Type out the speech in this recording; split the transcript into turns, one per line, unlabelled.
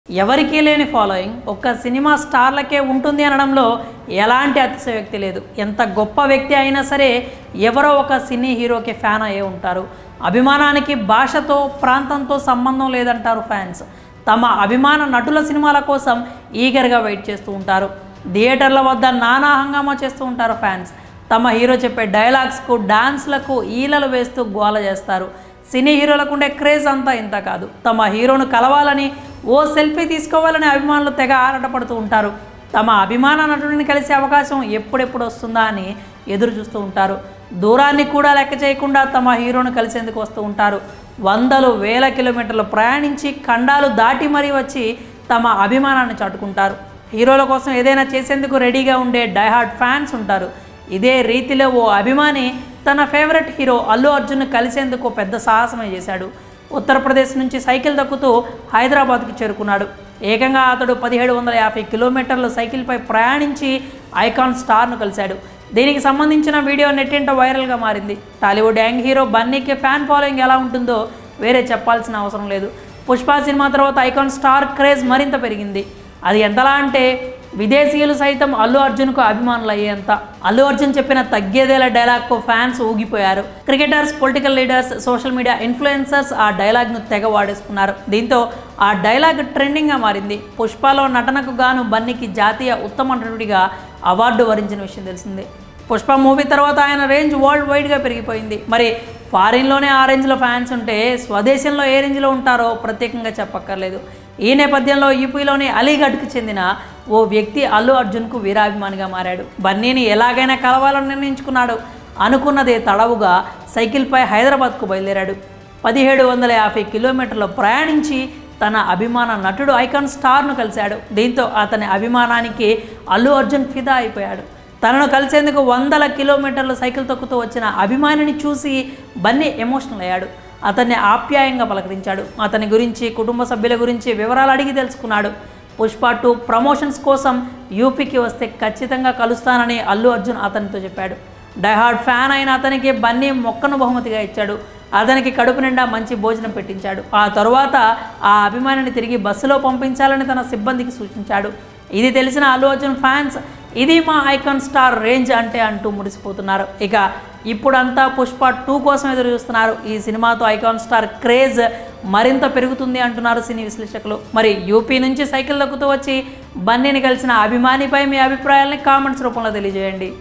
ఎవరికీ లేని ఫాలోయింగ్ ఒక్క సినిమా స్టార్లకే ఉంటుంది అనడంలో ఎలాంటి అతిశయోక్తి లేదు ఎంత గొప్ప వ్యక్తి అయినా సరే ఎవరో ఒక సినీ హీరోకి ఫ్యాన్ అయ్యే ఉంటారు అభిమానానికి భాషతో ప్రాంతంతో సంబంధం లేదంటారు ఫ్యాన్స్ తమ అభిమాన నటుల సినిమాల కోసం ఈగర్గా వెయిట్ చేస్తూ ఉంటారు థియేటర్ల వద్ద నానా హంగామా చేస్తూ ఉంటారు ఫ్యాన్స్ తమ హీరో చెప్పే డైలాగ్స్కు డాన్స్లకు ఈలలు వేస్తూ గోల చేస్తారు సినీ హీరోలకు ఉండే క్రేజ్ అంతా ఇంత కాదు తమ హీరోను కలవాలని ఓ సెల్ఫీ తీసుకోవాలని అభిమానులు తెగ ఆరాటపడుతూ ఉంటారు తమ అభిమాన నటుడిని కలిసే అవకాశం ఎప్పుడెప్పుడు వస్తుందా అని ఎదురు చూస్తూ ఉంటారు దూరాన్ని కూడా లెక్క చేయకుండా తమ హీరోను కలిసేందుకు వస్తూ ఉంటారు వందలు వేల కిలోమీటర్లు ప్రయాణించి ఖండాలు దాటి మరీ వచ్చి తమ అభిమానాన్ని చాటుకుంటారు హీరోల కోసం ఏదైనా చేసేందుకు రెడీగా ఉండే డైహార్డ్ ఫ్యాన్స్ ఉంటారు ఇదే రీతిలో ఓ అభిమాని తన ఫేవరెట్ హీరో అల్లు అర్జున్ కలిసేందుకు పెద్ద సాహసమే చేశాడు ఉత్తరప్రదేశ్ నుంచి సైకిల్ దక్కుతూ హైదరాబాద్కి చేరుకున్నాడు ఏకంగా అతడు పదిహేడు వందల యాభై కిలోమీటర్లు సైకిల్పై ప్రయాణించి ఐకాన్ స్టార్ను కలిశాడు దీనికి సంబంధించిన వీడియో నెట్టింట వైరల్గా మారింది టాలీవుడ్ యాంగ్ హీరో బన్నీకి ఫ్యాన్ ఫాలోయింగ్ ఎలా ఉంటుందో వేరే చెప్పాల్సిన అవసరం లేదు పుష్ప సినిమా తర్వాత ఐకాన్ స్టార్ క్రేజ్ మరింత పెరిగింది అది ఎంతలా అంటే విదేశీయులు సైతం అల్లు అర్జున్కు అభిమానులు అయ్యేంత అల్లు అర్జున్ చెప్పిన తగ్గేదేలా డైలాగ్కు ఫ్యాన్స్ ఊగిపోయారు cricketers political leaders social media influencers ఆ డైలాగ్ను తెగ వాడేసుకున్నారు దీంతో ఆ డైలాగ్ ట్రెండింగ్గా మారింది పుష్పలో నటనకు గాను బన్నీకి జాతీయ ఉత్తమ నటుడిగా అవార్డు వరించిన విషయం తెలిసిందే పుష్ప మూవీ తర్వాత ఆయన రేంజ్ వరల్డ్ వైడ్గా పెరిగిపోయింది మరి ఫారిన్లోనే ఆ రేంజ్లో ఫ్యాన్స్ ఉంటే స్వదేశంలో ఏ రేంజ్లో ఉంటారో ప్రత్యేకంగా చెప్పక్కర్లేదు ఈ నేపథ్యంలో యూపీలోని అలీగఢ్కి చెందిన ఓ వ్యక్తి అల్లు అర్జున్కు వీరాభిమానిగా మారాడు బన్నీని ఎలాగైనా కలవాలని నిర్ణయించుకున్నాడు అనుకున్నదే తడవుగా సైకిల్పై హైదరాబాద్కు బయలుదేరాడు పదిహేడు వందల యాభై కిలోమీటర్లు ప్రయాణించి తన అభిమాన నటుడు ఐకాన్ స్టార్ను కలిశాడు దీంతో అతని అభిమానానికి అల్లు అర్జున్ ఫిదా అయిపోయాడు తనను కలిసేందుకు వందల కిలోమీటర్లు సైకిల్ తొక్కుతూ వచ్చిన అభిమానిని చూసి బన్నీ ఎమోషనల్ అయ్యాడు అతన్ని ఆప్యాయంగా పలకరించాడు అతని గురించి కుటుంబ సభ్యుల గురించి వివరాలు అడిగి తెలుసుకున్నాడు పుష్ప టూ ప్రమోషన్స్ కోసం యూపీకి వస్తే ఖచ్చితంగా కలుస్తానని అల్లు అర్జున్ అతనితో చెప్పాడు డైహార్డ్ ఫ్యాన్ అయిన అతనికి బన్నీ మొక్కను బహుమతిగా ఇచ్చాడు అతనికి కడుపు నిండా మంచి భోజనం పెట్టించాడు ఆ తరువాత ఆ అభిమానిని తిరిగి బస్సులో పంపించాలని తన సిబ్బందికి సూచించాడు ఇది తెలిసిన అల్లు అర్జున్ ఫ్యాన్స్ ఇది మా ఐకాన్ స్టార్ రేంజ్ అంటే అంటూ మురిసిపోతున్నారు ఇక ఇప్పుడంతా పుష్ప టూ కోసం ఎదురు చూస్తున్నారు ఈ సినిమాతో ఐకాన్ స్టార్ క్రేజ్ మరింత పెరుగుతుంది అంటున్నారు సినీ విశ్లేషకులు మరి యూపీ నుంచి సైకిల్ దక్కుతూ వచ్చి బన్నీని కలిసిన అభిమానిపై మీ అభిప్రాయాల్ని కామెంట్స్ రూపంలో తెలియజేయండి